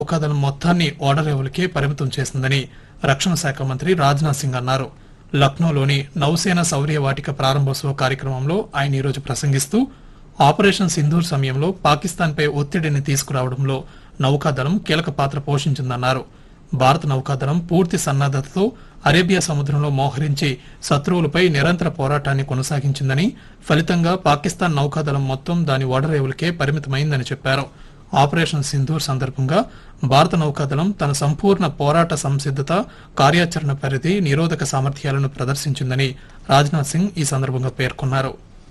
నౌకాదళం మొత్తాన్ని ఓడరేవులకే పరిమితం చేసిందని రక్షణ శాఖ మంత్రి రాజ్నాథ్ సింగ్ అన్నారు లక్నోలోని నౌసేన శౌర్య వాటిక ప్రారంభోత్సవ కార్యక్రమంలో ఆయన ఈరోజు ప్రసంగిస్తూ ఆపరేషన్ సింధూర్ సమయంలో పాకిస్తాన్పై ఒత్తిడిని తీసుకురావడంలో నౌకాదళం కీలక పాత్ర పోషించిందన్నారు భారత నౌకాదళం పూర్తి సన్నద్దతతో అరేబియా సముద్రంలో మోహరించి శత్రువులపై నిరంతర పోరాటాన్ని కొనసాగించిందని ఫలితంగా పాకిస్తాన్ నౌకాదళం మొత్తం దాని ఓడరేవులకే పరిమితమైందని చెప్పారు ఆపరేషన్ సింధూర్ సందర్భంగా భారత నౌకాదళం తన సంపూర్ణ పోరాట సంసిద్ధత కార్యాచరణ పరిధి నిరోధక సామర్థ్యాలను ప్రదర్శించిందని రాజ్నాథ్ సింగ్ ఈ సందర్భంగా పేర్కొన్నారు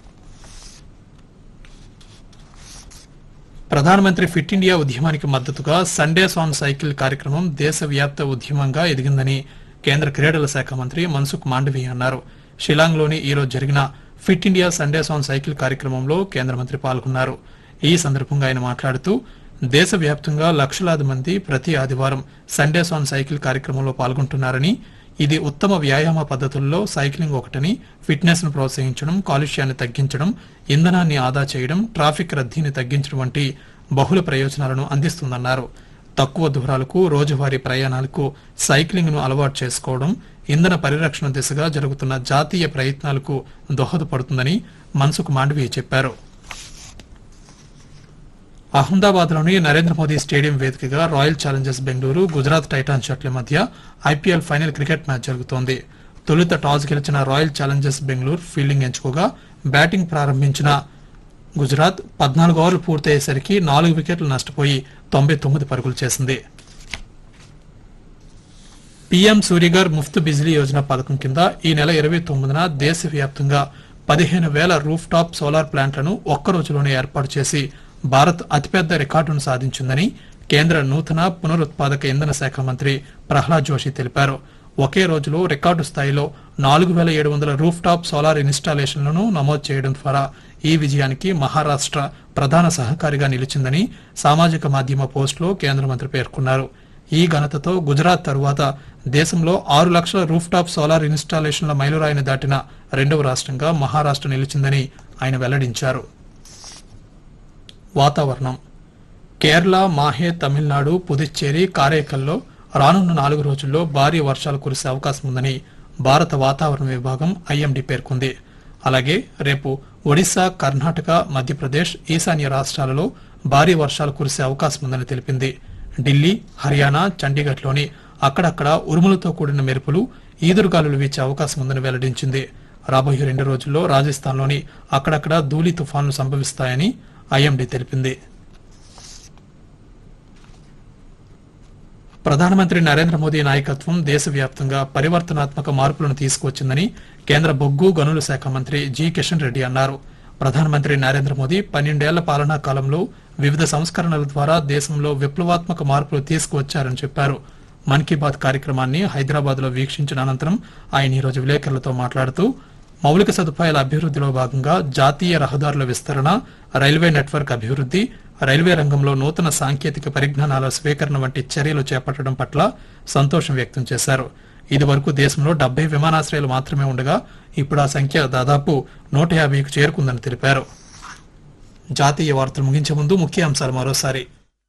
ప్రధానమంత్రి ఫిట్ ఇండియా ఉద్యమానికి మద్దతుగా సండేస్ ఆన్ సైకిల్ కార్యక్రమం దేశవ్యాప్త ఉద్యమంగా ఎదిగిందని కేంద్ర క్రీడల శాఖ మంత్రి మన్సుఖ్ మాండవీయ అన్నారు షిలాంగ్లోని ఈరోజు జరిగిన fit India Sundays on cycle కార్యక్రమంలో కేంద్ర మంత్రి పాల్గొన్నారు ఈ సందర్భంగా ఆయన మాట్లాడుతూ దేశవ్యాప్తంగా లక్షలాది మంది ప్రతి ఆదివారం సండేస్ ఆన్ సైకిల్ కార్యక్రమంలో పాల్గొంటున్నారని ఇది ఉత్తమ వ్యాయామ పద్ధతుల్లో సైక్లింగ్ ఒకటని ఫిట్నెస్ ను ప్రోత్సహించడం కాలుష్యాన్ని తగ్గించడం ఇంధనాన్ని ఆదా చేయడం ట్రాఫిక్ రద్దీని తగ్గించడం వంటి బహుళ ప్రయోజనాలను అందిస్తుందన్నారు తక్కువ దూరాలకు రోజువారీ ప్రయాణాలకు సైక్లింగ్ ను అలవాటు చేసుకోవడం ఇంధన పరిరక్షణ దిశగా జరుగుతున్న జాతీయ ప్రయత్నాలకు దోహదపడుతుందని మన్సుఖ్ మాండవీయ చెప్పారు అహ్మదాబాద్ లోని నరేంద్ర మోదీ స్టేడియం వేదికగా Royal Challengers Bengaluru Gujarat Titans జట్ల మధ్య ఐపీఎల్ ఫైనల్ క్రికెట్ మ్యాచ్ జరుగుతోంది తొలుత టాస్ గెలిచిన రాయల్ ఛాలెంజర్స్ బెంగళూరు ఫీల్డింగ్ ఎంచుకోగా బ్యాటింగ్ ప్రారంభించిన గుజరాత్ పద్నాలుగు ఓవర్లు పూర్తయ్యేసరికి నాలుగు వికెట్లు నష్టపోయి తొంభై తొమ్మిది పరుగులు చేసింది పీఎం సూర్యగర్ ముఫ్త్ బిజిలీ యోజన పథకం కింద ఈ నెల ఇరవై తొమ్మిదిన దేశవ్యాప్తంగా పదిహేను వేల రూఫ్ టాప్ సోలార్ ప్లాంట్లను ఒక్క రోజులోనే ఏర్పాటు చేసి భారత్ అతిపెద్ద రికార్డును సాధించిందని కేంద్ర నూతన పునరుత్పాదక ఇంధన శాఖ మంత్రి ప్రహ్లాద్ జోషి తెలిపారు ఒకే రోజులో రికార్డు స్థాయిలో నాలుగు వేల ఏడు వందల రూఫ్ టాప్ సోలార్ ఇన్స్టాలేషన్లను నమోదు చేయడం ద్వారా ఈ విజయానికి మహారాష్ట్ర ప్రధాన సహకారిగా నిలిచిందని సామాజిక మాధ్యమ పోస్టులో కేంద్ర మంత్రి పేర్కొన్నారు ఈ ఘనతతో గుజరాత్ తరువాత దేశంలో ఆరు లక్షల రూఫ్ టాప్ సోలార్ ఇన్స్టాలేషన్ల మైలురాయిని దాటిన రెండవ రాష్ట్రంగా మహారాష్ట్ర నిలిచిందని ఆయన వెల్లడించారు వాతావరణం కేరళ మాహే తమిళనాడు పుదుచ్చేరి కారైకల్లో రానున్న నాలుగు రోజుల్లో భారీ వర్షాలు కురిసే అవకాశం ఉందని భారత వాతావరణ విభాగం ఐఎండీ పేర్కొంది అలాగే రేపు ఒడిశా కర్ణాటక మధ్యప్రదేశ్ ఈశాన్య రాష్ట్రాలలో భారీ వర్షాలు కురిసే అవకాశం ఉందని తెలిపింది ఢిల్లీ హర్యానా చండీగఢ్లోని అక్కడక్కడ ఉరుములతో కూడిన మెరుపులు ఈదురుగాలులు వీచే అవకాశం ఉందని వెల్లడించింది రాబోయే రెండు రోజుల్లో రాజస్థాన్లోని అక్కడక్కడ ధూళి తుఫాన్లు సంభవిస్తాయని ఐఎండీ తెలిపింది ప్రధానమంత్రి నరేంద్ర మోదీ నాయకత్వం దేశవ్యాప్తంగా పరివర్తనాత్మక మార్పులను తీసుకువచ్చిందని కేంద్ర బొగ్గు గనుల శాఖ మంత్రి జి కిషన్ రెడ్డి అన్నారు ప్రధానమంత్రి నరేంద్ర మోదీ పన్నెండేళ్ల పాలనా కాలంలో వివిధ సంస్కరణల ద్వారా దేశంలో విప్లవాత్మక మార్పులు తీసుకువచ్చారని చెప్పారు మన్ కీ బాత్ కార్యక్రమాన్ని హైదరాబాద్ లో వీక్షించిన అనంతరం ఆయన ఈరోజు విలేకరులతో మాట్లాడుతూ మౌలిక సదుపాయాల అభివృద్ధిలో భాగంగా జాతీయ రహదారుల విస్తరణ రైల్వే నెట్వర్క్ అభివృద్ధి రైల్వే రంగంలో నూతన సాంకేతిక పరిజ్ఞానాల స్వీకరణ వంటి చర్యలు చేపట్టడం పట్ల సంతోషం వ్యక్తం చేశారు ఇదివరకు దేశంలో డెబ్బై విమానాశ్రయాలు మాత్రమే ఉండగా ఇప్పుడు ఆ సంఖ్య దాదాపు నూట యాభైకు చేరుకుందని తెలిపారు జాతీయ వార్తలు ముగించే ముందు ముఖ్య అంశాలు మరోసారి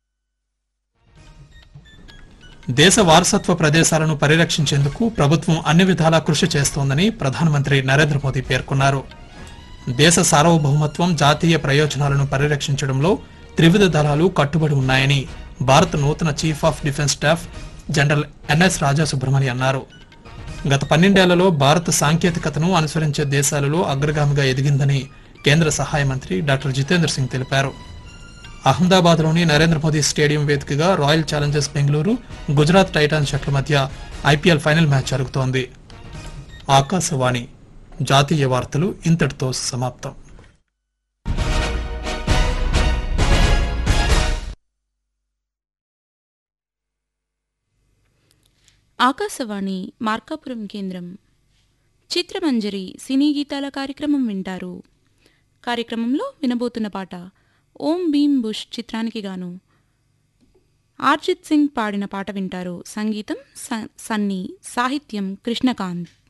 దేశ వారసత్వ ప్రదేశాలను పరిరక్షించేందుకు ప్రభుత్వం అన్ని విధాలా కృషి చేస్తోందని ప్రధానమంత్రి నరేంద్ర మోదీ పేర్కొన్నారు దేశ సార్వభౌమత్వం జాతీయ ప్రయోజనాలను పరిరక్షించడంలో త్రివిధ దళాలు కట్టుబడి ఉన్నాయని భారత నూతన chief of defence staff general NS Raja Subrahmanya అన్నారు గత పన్నెండేళ్లలో భారత్ సాంకేతికతను అనుసరించే దేశాలలో అగ్రగామిగా ఎదిగిందని కేంద్ర సహాయ మంత్రి డాక్టర్ జితేంద్ర సింగ్ తెలిపారు అహ్మదాబాద్లోని నరేంద్ర మోదీ స్టేడియం వేదికగా Royal Challengers Bengaluru Gujarat Titans జట్ల మధ్య ఐపీఎల్ ఫైనల్ మ్యాచ్ జరుగుతోంది ఆకాశవాణి జాతీయ వార్తలు ఇంతటితో సమాప్తం ఆకాశవాణి మార్కాపురం కేంద్రం చిత్రమంజరి సినీ గీతాల కార్యక్రమం వింటారు కార్యక్రమంలో వినబోతున్న పాట ఓం భీమ్ బుష్ చిత్రానికి గాను ఆర్జిత్ సింగ్ పాడిన పాట వింటారు సంగీతం స- సన్నీ సాహిత్యం కృష్ణకాంత్